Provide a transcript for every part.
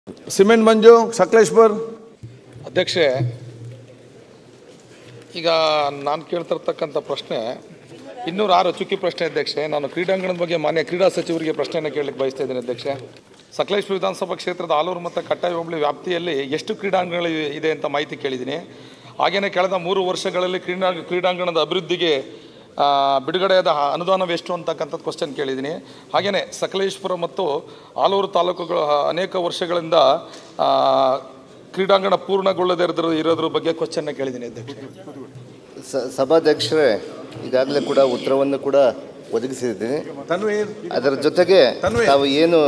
Cement ಮಂಜು ಸಕಲೇಶ್ಪುರ್ ಅಧ್ಯಕ್ಷೆ ಈಗ ನಾನು ಕೇಳ್ತಿರ್ತಕ್ಕಂಥ ಪ್ರಶ್ನೆ ಇನ್ನೂರ ಆರು ಚುಕ್ಕಿ ಪ್ರಶ್ನೆ ಅಧ್ಯಕ್ಷೆ ನಾನು ಕ್ರೀಡಾಂಗಣದ ಬಗ್ಗೆ ಮಾನ್ಯ ಕ್ರೀಡಾ ಸಚಿವರಿಗೆ ಪ್ರಶ್ನೆಯನ್ನು ಕೇಳಲಿಕ್ಕೆ ಬಯಸ್ತಾ ಇದ್ದೀನಿ ಅಧ್ಯಕ್ಷೆ ಸಕಲೇಶ್ಪುರ ವಿಧಾನಸಭಾ ಕ್ಷೇತ್ರದ ಆಲೂರು ಮತ್ತು ಕಟ್ಟಾಯ ಹೋಬಳಿ ವ್ಯಾಪ್ತಿಯಲ್ಲಿ ಎಷ್ಟು ಕ್ರೀಡಾಂಗಣಗಳು ಇದೆ ಅಂತ ಮಾಹಿತಿ ಕೇಳಿದ್ದೀನಿ ಹಾಗೆಯೇ ಕಳೆದ ಮೂರು ವರ್ಷಗಳಲ್ಲಿ ಕ್ರೀಡಾ ಕ್ರೀಡಾಂಗಣದ ಅಭಿವೃದ್ಧಿಗೆ ಆ, ಬಿಡುಗಡೆಯಾದ ಅನುದಾನವು ಎಷ್ಟು ಅಂತಕ್ಕಂಥದ್ದು ಕ್ವಶನ್ ಕೇಳಿದ್ದೀನಿ ಹಾಗೆಯೇ ಸಕಲೇಶ್ಪುರ ಮತ್ತು ಆಲೂರು ತಾಲೂಕುಗಳು ಅನೇಕ ವರ್ಷಗಳಿಂದ ಆ, ಕ್ರೀಡಾಂಗಣ ಪೂರ್ಣಗೊಳ್ಳದೇ ಇರೋದ್ರ ಇರೋದ್ರ ಬಗ್ಗೆ ಕ್ವಶನ್ನ ಕೇಳಿದ್ದೀನಿ ಅಧ್ಯಕ್ಷ ಸ- ಸಭಾಧ್ಯಕ್ಷರೇ ಈಗಾಗಲೇ ಕೂಡ ಉತ್ತರವನ್ನು ಕೂಡ ಒದಗಿಸಿದ್ದೀನಿ ತನ್ವೀರ್ ಅದರ ಜೊತೆಗೆ ತನ್ವೀರ್. ತಾವು ಏನು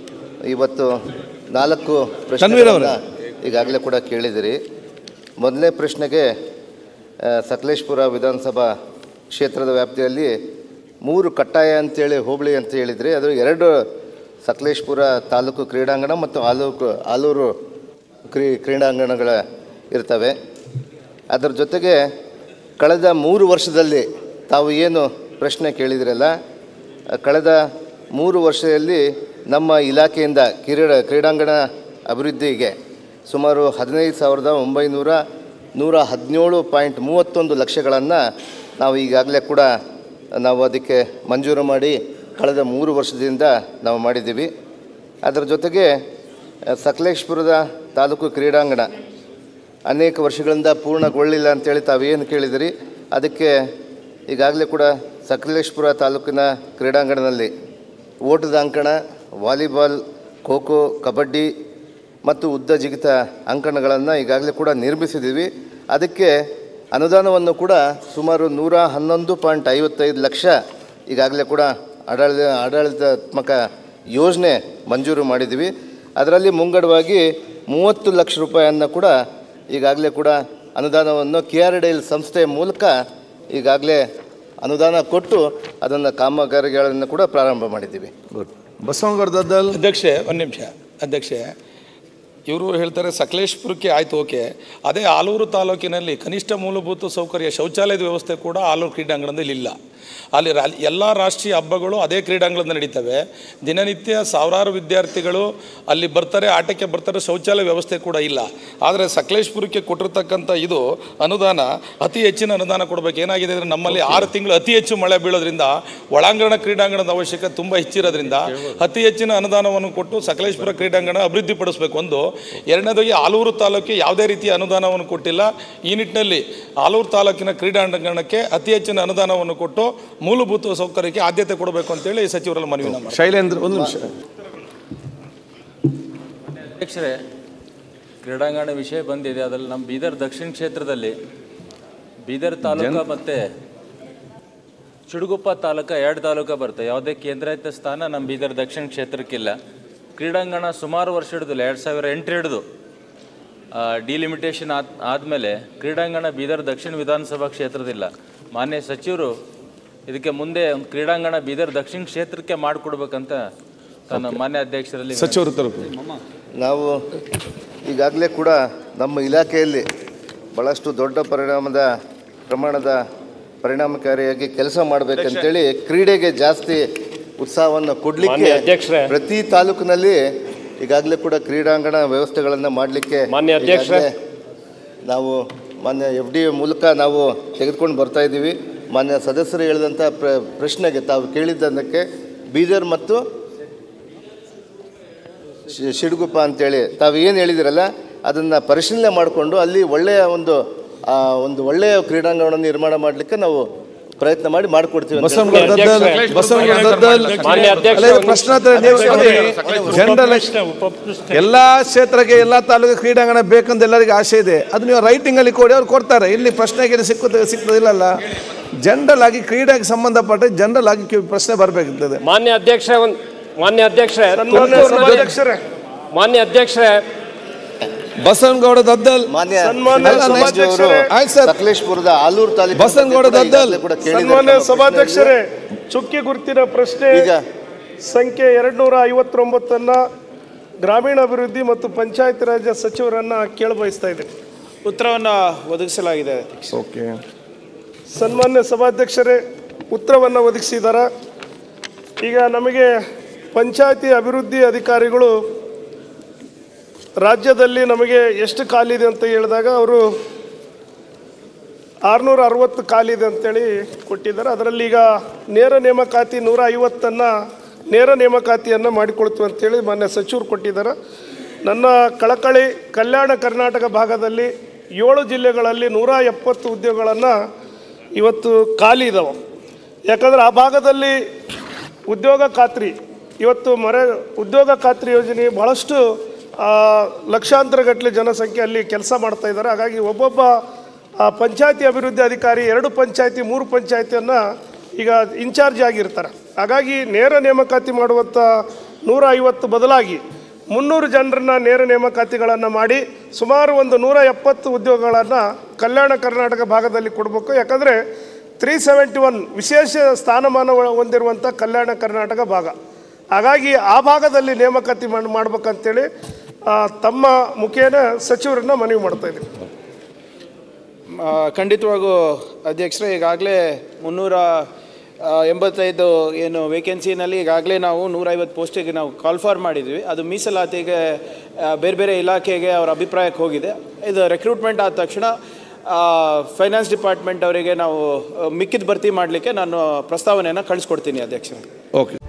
ಇವತ್ತು ನಾಲ್ಕು ತನ್ವೀರ್ ಅವರೇ. ಪ್ರಶ್ನೆಗಳನ್ನ ಈಗಾಗಲೇ ಕೂಡ ಕೇಳಿದಿರಿ ಮೊದಲನೇ ಪ್ರಶ್ನೆಗೆ ಆ, ಸಕಲೇಶ್ಪುರ ವಿಧಾನಸಭಾ ಕ್ಷೇತ್ರದ ವ್ಯಾಪ್ತಿಯಲ್ಲಿ ಮೂರು ಕಟ್ಟಾಯ ಅಂತೇಳಿ ಹೋಬಳಿ ಅಂತ ಹೇಳಿದ್ರಿ ಅದು ಎರಡು ಸಕಲೇಶ್ಪುರ ತಾಲೂಕು ಕ್ರೀಡಾಂಗಣ ಮತ್ತು ಆಲೂಕು ಆಲೂರು ಕ್ರೀ ಕ್ರೀಡಾಂಗಣಗಳ ಇರ್ತವೆ ಅದರ ಜೊತೆಗೆ ಕಳೆದ ಮೂರು ವರ್ಷದಲ್ಲಿ ತಾವು ಏನು ಪ್ರಶ್ನೆ ಕೇಳಿದಿರಲ್ಲ ಆ, ಕಳೆದ ಮೂರು ವರ್ಷದಲ್ಲಿ ನಮ್ಮ ಇಲಾಖೆಯಿಂದ ಕ್ರೀಡಾ ಕ್ರೀಡಾಂಗಣ ಅಭಿವೃದ್ಧಿಗೆ ಸುಮಾರು ಹದಿನೈದು ಸಾವಿರದ ಒಂಬೈನೂರ ನೂರ ಹದಿನೇಳು ಪಾಯಿಂಟ್ ಮೂವತ್ತೊಂದು ಲಕ್ಷಗಳನ್ನು ನಾವು ಈಗಾಗಲೇ ಕೂಡ ನಾವು ಅದಕ್ಕೆ ಮಂಜೂರು ಮಾಡಿ ಕಳೆದ ಮೂರು ವರ್ಷದಿಂದ ನಾವು ಮಾಡಿದ್ದೀವಿ ಅದರ ಜೊತೆಗೆ ಆ, ಸಕಲೇಶ್ಪುರದ ತಾಲೂಕು ಕ್ರೀಡಾಂಗಣ ಅನೇಕ ವರ್ಷಗಳಿಂದ ಪೂರ್ಣಗೊಳ್ಳಿಲ್ಲ ಅಂತೇಳಿ ತಾವೇನು ಕೇಳಿದಿರಿ ಅದಕ್ಕೆ ಈಗಾಗಲೇ ಕೂಡ ಸಕಲೇಶ್ಪುರ ತಾಲೂಕಿನ ಕ್ರೀಡಾಂಗಣದಲ್ಲಿ ಓಟದ ಅಂಕಣ ವಾಲಿಬಾಲ್ ಖೋ ಖೋ ಕಬಡ್ಡಿ ಮತ್ತು ಉದ್ದ ಜಿಗಿತ ಅಂಕಣಗಳನ್ನು ಈಗಾಗಲೇ ಕೂಡ ನಿರ್ಮಿಸಿದ್ದೀವಿ ಅದಕ್ಕೆ ಅನುದಾನವನ್ನು ಕೂಡ ಸುಮಾರು ನೂರ ಹನ್ನೊಂದು ಪಾಯಿಂಟ್ ಐವತ್ತೈದು ಲಕ್ಷ ಈಗಾಗಲೇ ಕೂಡ ಆಡಳಿತ ಆಡಳಿತಾತ್ಮಕ ಯೋಜನೆ ಮಂಜೂರು ಮಾಡಿದ್ದೀವಿ ಅದರಲ್ಲಿ ಮುಂಗಡವಾಗಿ ಮೂವತ್ತು ಲಕ್ಷ ರೂಪಾಯಿಯನ್ನು ಕೂಡ ಈಗಾಗಲೇ ಕೂಡ ಅನುದಾನವನ್ನು ಕೆ ಆರ್ ಡಿ ಎಲ್ ಸಂಸ್ಥೆಯ ಮೂಲಕ ಈಗಾಗಲೇ ಅನುದಾನ ಕೊಟ್ಟು ಅದನ್ನು ಕಾಮಗಾರಿಗಳನ್ನು ಕೂಡ ಪ್ರಾರಂಭ ಮಾಡಿದ್ದೀವಿ ಗುಡ್ ಬಸವನಗೌಡ ದದ್ದಲ್ ಅಧ್ಯಕ್ಷೆ ಒಂದು ನಿಮಿಷ ಅಧ್ಯಕ್ಷೆ ಇವರು ಹೇಳ್ತಾರೆ ಸಕಲೇಶ್ಪುರಕ್ಕೆ ಆಯ್ತು ಓಕೆ ಅದೇ ಆಲೂರು ತಾಲೂಕಿನಲ್ಲಿ ಕನಿಷ್ಠ ಮೂಲಭೂತ ಸೌಕರ್ಯ ಶೌಚಾಲಯದ ವ್ಯವಸ್ಥೆ ಕೂಡ ಆಲೂರು ಕ್ರೀಡಾಂಗಣದಲ್ಲಿ ಇಲ್ಲ ಅಲ್ಲಿ ರಾ ಎಲ್ಲ ರಾಷ್ಟ್ರೀಯ ಹಬ್ಬಗಳು ಅದೇ ಕ್ರೀಡಾಂಗಣದಲ್ಲಿ ನಡೀತವೆ ದಿನನಿತ್ಯ ಸಾವಿರಾರು ವಿದ್ಯಾರ್ಥಿಗಳು ಅಲ್ಲಿ ಬರ್ತಾರೆ ಆಟಕ್ಕೆ ಬರ್ತಾರೆ ಶೌಚಾಲಯ ವ್ಯವಸ್ಥೆ ಕೂಡ ಇಲ್ಲ ಆದರೆ ಸಕಲೇಶ್ಪುರಕ್ಕೆ ಕೊಟ್ಟಿರ್ತಕ್ಕಂಥ ಇದು ಅನುದಾನ ಅತಿ ಹೆಚ್ಚಿನ ಅನುದಾನ ಕೊಡಬೇಕು ಏನಾಗಿದೆ ಅಂದರೆ ನಮ್ಮಲ್ಲಿ ಆರು ತಿಂಗಳು ಅತಿ ಹೆಚ್ಚು ಮಳೆ ಬೀಳೋದ್ರಿಂದ ಒಳಾಂಗಣ ಕ್ರೀಡಾಂಗಣದ ಅವಶ್ಯಕತೆ ತುಂಬ ಹೆಚ್ಚಿರೋದ್ರಿಂದ ಅತಿ ಹೆಚ್ಚಿನ ಅನುದಾನವನ್ನು ಕೊಟ್ಟು ಸಕಲೇಶ್ಪುರ ಕ್ರೀಡಾಂಗಣ ಅಭಿವೃದ್ಧಿಪಡಿಸಬೇಕು ಒಂದು ಎರಡನೇದಾಗಿ ಆಲೂರು ತಾಲೂಕಿಗೆ ಯಾವುದೇ ರೀತಿಯ ಅನುದಾನವನ್ನು ಕೊಟ್ಟಿಲ್ಲ ಈ ನಿಟ್ಟಿನಲ್ಲಿ ಆಲೂರು ತಾಲೂಕಿನ ಕ್ರೀಡಾಂಗಣಕ್ಕೆ ಅತಿ ಹೆಚ್ಚಿನ ಅನುದಾನವನ್ನು ಕೊಟ್ಟು ಮೂಲಭೂತ ಸೌಕರ್ಯಕ್ಕೆ ಆದ್ಯತೆ ಕೊಡಬೇಕು ಅಂತೇಳಿ ಸಚಿವರಲ್ಲಿ ಮನವಿ ನಮ್ಮ ಶೈಲೇಂದ್ರ ಒಂದು ನಿಮಿಷ ಅಧ್ಯಕ್ಷರೇ ಕ್ರೀಡಾಂಗಣ ವಿಷಯ ಬಂದಿದೆ ಅದರಲ್ಲಿ ನಮ್ಮ ಬೀದರ್ ದಕ್ಷಿಣ ಕ್ಷೇತ್ರದಲ್ಲಿ ಬೀದರ್ ತಾಲೂಕ ಮತ್ತು ಚುಡುಗುಪ್ಪ ತಾಲೂಕ ಎರಡು ತಾಲೂಕ ಬರುತ್ತೆ ಯಾವುದೇ ಕೇಂದ್ರಾಯತ ಸ್ಥಾನ ನಮ್ಮ ಬೀದರ್ ದಕ್ಷಿಣ ಕ್ಷೇತ್ರಕ್ಕಿಲ್ಲ ಕ್ರೀಡಾಂಗಣ ಸುಮಾರು ವರ್ಷ ಹಿಡಿದಿಲ್ಲ ಎರಡು ಸಾವಿರ ಎಂಟು ಹಿಡಿದು ಡಿಲಿಮಿಟೇಷನ್ ಆದ ಆದಮೇಲೆ ಕ್ರೀಡಾಂಗಣ ಬೀದರ್ ದಕ್ಷಿಣ ವಿಧಾನಸಭಾ ಕ್ಷೇತ್ರದಿಲ್ಲ ಮಾನ್ಯ ಸಚಿವರು ಇದಕ್ಕೆ ಮುಂದೆ ಒಂದು ಕ್ರೀಡಾಂಗಣ ಬೀದರ್ ದಕ್ಷಿಣ ಕ್ಷೇತ್ರಕ್ಕೆ ಮಾಡಿಕೊಡ್ಬೇಕಂತ ತನ್ನ ಮಾನ್ಯ ಅಧ್ಯಕ್ಷರಲ್ಲಿ ಸಚಿವರು ತಲುಪು ನಾವು ಈಗಾಗಲೇ ಕೂಡ ನಮ್ಮ ಇಲಾಖೆಯಲ್ಲಿ ಭಾಳಷ್ಟು ದೊಡ್ಡ ಪರಿಣಾಮದ ಪ್ರಮಾಣದ ಪರಿಣಾಮಕಾರಿಯಾಗಿ ಕೆಲಸ ಮಾಡಬೇಕಂತೇಳಿ ಕ್ರೀಡೆಗೆ ಜಾಸ್ತಿ ಉತ್ಸಾಹವನ್ನು ಕೊಡಲಿಕ್ಕೆ ಅಧ್ಯಕ್ಷರೇ. ಪ್ರತಿ ತಾಲೂಕಿನಲ್ಲಿ ಈಗಾಗಲೇ ಕೂಡ ಕ್ರೀಡಾಂಗಣ ವ್ಯವಸ್ಥೆಗಳನ್ನು ಮಾಡಲಿಕ್ಕೆ ಮಾನ್ಯ ಅಧ್ಯಕ್ಷರೇ. ನಾವು ಮಾನ್ಯ ಎಫ್ ಡಿ ಮೂಲಕ ನಾವು ತೆಗೆದುಕೊಂಡು ಬರ್ತಾ ಇದ್ದೀವಿ ಮಾನ್ಯ ಸದಸ್ಯರು ಹೇಳಿದಂಥ ಪ್ರ ಪ್ರಶ್ನೆಗೆ ತಾವು ಕೇಳಿದ್ದಕ್ಕೆ ಬೀದರ್ ಮತ್ತು ಶಿ- ಶಿಡ್ಗುಪ್ಪ ಅಂತೇಳಿ ತಾವು ಏನು ಹೇಳಿದಿರಲ್ಲ ಅದನ್ನು ಪರಿಶೀಲನೆ ಮಾಡಿಕೊಂಡು ಅಲ್ಲಿ ಒಳ್ಳೆಯ ಒಂದು ಆ, ಒಂದು ಒಳ್ಳೆಯ ಕ್ರೀಡಾಂಗಣವನ್ನು ನಿರ್ಮಾಣ ಮಾಡಲಿಕ್ಕೆ ನಾವು ಪ್ರಯತ್ನ ಮಾಡಿ ಮಾಡಿಕೊಡ್ತೀವಿ ಅಂತ ಬಸವನಗೌಡ ದದ್ದಲ್ ಬಸವನಗೌಡ ದದ್ದಲ್ ಮಾನ್ಯ ಅಧ್ಯಕ್ಷ, ಅಲ್ಲೇ ಪ್ರಶ್ನೋತ್ತರ ನೀವು ನೋಡಿ, ಜನರಲ್ ಎಲ್ಲಾ ಕ್ಷೇತ್ರಕ್ಕೆ ಎಲ್ಲಾ ತಾಲೂಕು ಕ್ರೀಡಾಂಗಣ ಬೇಕಂತ ಎಲ್ಲರಿಗೂ ಆಸೆ ಇದೆ ಅದು ನೀವು ರೈಟಿಂಗ್ ಅಲ್ಲಿ ಕೊಡಿ ಅವ್ರು ಕೊಡ್ತಾರೆ ಇಲ್ಲಿ ಪ್ರಶ್ನೆಗೆ ಸಿಕ್ಕುತ್ತೆ ಸಿಕ್ಕುದಿಲ್ಲಲ್ಲ ಜನರಲ್ ಆಗಿ ಕ್ರೀಡೆಗೆ ಸಂಬಂಧಪಟ್ಟ ಜನರಲ್ ಆಗಿ ಕಿ- ಪ್ರಶ್ನೆ ಬರಬೇಕಿರ್ತದೆ ಮಾನ್ಯ ಅಧ್ಯಕ್ಷ ಒಂದ್ ಮಾನ್ಯ ಅಧ್ಯಕ್ಷರೇ ತುಮಕೂರು ಮಾನ್ಯ ಅಧ್ಯಕ್ಷರೇ ಬಸವನಗೌಡ ದದ್ದಲ್ ಮಾನ್ಯ ಸನ್ಮಾನ್ಯ ಅಲ್ಲ, next ಸಭಾಧ್ಯಕ್ಷರೇ. ಅವರು ಆಯ್ತು ಸರ್. ಸಕಲೇಶ್ಪುರದ ಆಲೂರು ತಾಲೂಕು ಬಸವನಗೌಡ ದದ್ದಲ್. ಕೂಡ ಕೇಳಿದ್ದಾರೆ ಸನ್ಮಾನ್ಯ ತಮ್ಮ ಸಭಾಧ್ಯಕ್ಷರೇ ಚುಕ್ಕಿ ಗುರುತಿನ ಪ್ರಶ್ನೆ ಈಗ ಸಂಖ್ಯೆ ಎರಡ್ನೂರ ಐವತ್ತೊಂಬತ್ತನ್ನ ಗ್ರಾಮೀಣಾಭಿವೃದ್ಧಿ ಮತ್ತು ಪಂಚಾಯತ್ ರಾಜ್ ಸಚಿವರನ್ನ ಕೇಳಬಯಸ್ತಾ ಇದ್ದೀನಿ ಉತ್ತರವನ್ನು ಒದಗಿಸಲಾಗಿದೆ ಓಕೆ ಸನ್ಮಾನ್ಯ ಸಭಾಧ್ಯಕ್ಷರೇ ಉತ್ತರವನ್ನು ಒದಗಿಸಿದಾರ ಈಗ ನಮಗೆ ಪಂಚಾಯತಿ ಅಭಿವೃದ್ಧಿ ಅಧಿಕಾರಿಗಳು ರಾಜ್ಯದಲ್ಲಿ ನಮಗೆ ಎಷ್ಟು ಖಾಲಿದೆ ಅಂತ ಹೇಳಿದಾಗ ಅವರು ಆರುನೂರ ಅರವತ್ತು ಖಾಲಿದೆ ಅಂತೇಳಿ ಕೊಟ್ಟಿದ್ದಾರೆ ಅದರಲ್ಲಿ ಈಗ ನೇರ ನೇಮಕಾತಿ ನೂರ ಐವತ್ತನ್ನು ನೇರ ನೇಮಕಾತಿಯನ್ನು ಮಾಡಿಕೊಳ್ತೀವಿ ಅಂತೇಳಿ ಮಾನ್ಯ ಸಚಿವರು ಕೊಟ್ಟಿದ್ದಾರೆ ನನ್ನ ಕಳಕಳಿ ಕಲ್ಯಾಣ ಕರ್ನಾಟಕ ಭಾಗದಲ್ಲಿ ಏಳು ಜಿಲ್ಲೆಗಳಲ್ಲಿ ನೂರ ಎಪ್ಪತ್ತು ಉದ್ಯೋಗಗಳನ್ನು ಇವತ್ತು ಖಾಲಿ ಇದ್ದಾವೆ ಯಾಕಂದರೆ ಆ ಭಾಗದಲ್ಲಿ ಉದ್ಯೋಗ ಖಾತ್ರಿ ಇವತ್ತು ಮರೆ ಉದ್ಯೋಗ ಖಾತ್ರಿ ಯೋಜನೆ ಬಹಳಷ್ಟು ಆ, ಲಕ್ಷಾಂತರ ಗಟ್ಟಲೆ ಜನಸಂಖ್ಯೆ ಅಲ್ಲಿ ಕೆಲಸ ಮಾಡ್ತಾ ಇದ್ದಾರೆ ಹಾಗಾಗಿ ಒಬ್ಬೊಬ್ಬ ಆ, ಪಂಚಾಯತಿ ಅಭಿವೃದ್ಧಿ ಅಧಿಕಾರಿ ಎರಡು ಪಂಚಾಯತಿ ಮೂರು ಪಂಚಾಯತಿಯನ್ನು ಈಗ ಇನ್ಚಾರ್ಜ್ ಆಗಿರ್ತಾರೆ ಹಾಗಾಗಿ ನೇರ ನೇಮಕಾತಿ ಮಾಡುವಂಥ ನೂರ ಐವತ್ತು ಬದಲಾಗಿ ಮುನ್ನೂರು ಜನರನ್ನ ನೇರ ನೇಮಕಾತಿಗಳನ್ನು ಮಾಡಿ ಸುಮಾರು ಒಂದು ನೂರ ಎಪ್ಪತ್ತು ಉದ್ಯೋಗಗಳನ್ನು ಕಲ್ಯಾಣ ಕರ್ನಾಟಕ ಭಾಗದಲ್ಲಿ ಕೊಡಬೇಕು ಯಾಕಂದರೆ ತ್ರೀ ಸೆವೆಂಟಿ ಒನ್ ವಿಶೇಷ ಸ್ಥಾನಮಾನ ಒಳ- ಹೊಂದಿರುವಂಥ ಕಲ್ಯಾಣ ಕರ್ನಾಟಕ ಭಾಗ ಹಾಗಾಗಿ ಆ ಭಾಗದಲ್ಲಿ ನೇಮಕಾತಿ ಮಾಡಿ ಮಾಡ್ಬೇಕಂತೇಳಿ ಆ, ತಮ್ಮ ಮುಖೇನ ಸಚಿವರನ್ನ ಮನವಿ ಮಾಡ್ತಾ ಇದ್ದೀವಿ ಆ, ಖಂಡಿತವಾಗೂ ಅಧ್ಯಕ್ಷರೇ ಈಗಾಗಲೇ ಮುನ್ನೂರ ಆ, ಎಂಬತ್ತೈದು ಏನು ವೇಕೆನ್ಸಿನಲ್ಲಿ ಈಗಾಗಲೇ ನಾವು ನೂರೈವತ್ತು ಪೋಸ್ಟಿಗೆ ನಾವು ಕಾಲ್ ಫಾರ್ ಮಾಡಿದ್ವಿ ಅದು ಮೀಸಲಾತಿಗೆ ಆ, ಬೇರೆ ಬೇರೆ ಇಲಾಖೆಗೆ ಅವರ ಅಭಿಪ್ರಾಯಕ್ಕೆ ಹೋಗಿದೆ ಇದು ರೆಕ್ರೂಟ್ಮೆಂಟ್ ಆದ ತಕ್ಷಣ ಫೈನಾನ್ಸ್ ಡಿಪಾರ್ಟ್ಮೆಂಟ್ ಅವರಿಗೆ ನಾವು ಆ, ಮಿಕ್ಕಿದ ಭರ್ತಿ ಮಾಡಲಿಕ್ಕೆ ನಾನು ಪ್ರಸ್ತಾವನೆಯನ್ನು ಕಳಿಸ್ಕೊಡ್ತೀನಿ ಅಧ್ಯಕ್ಷರೇ ಓಕೆ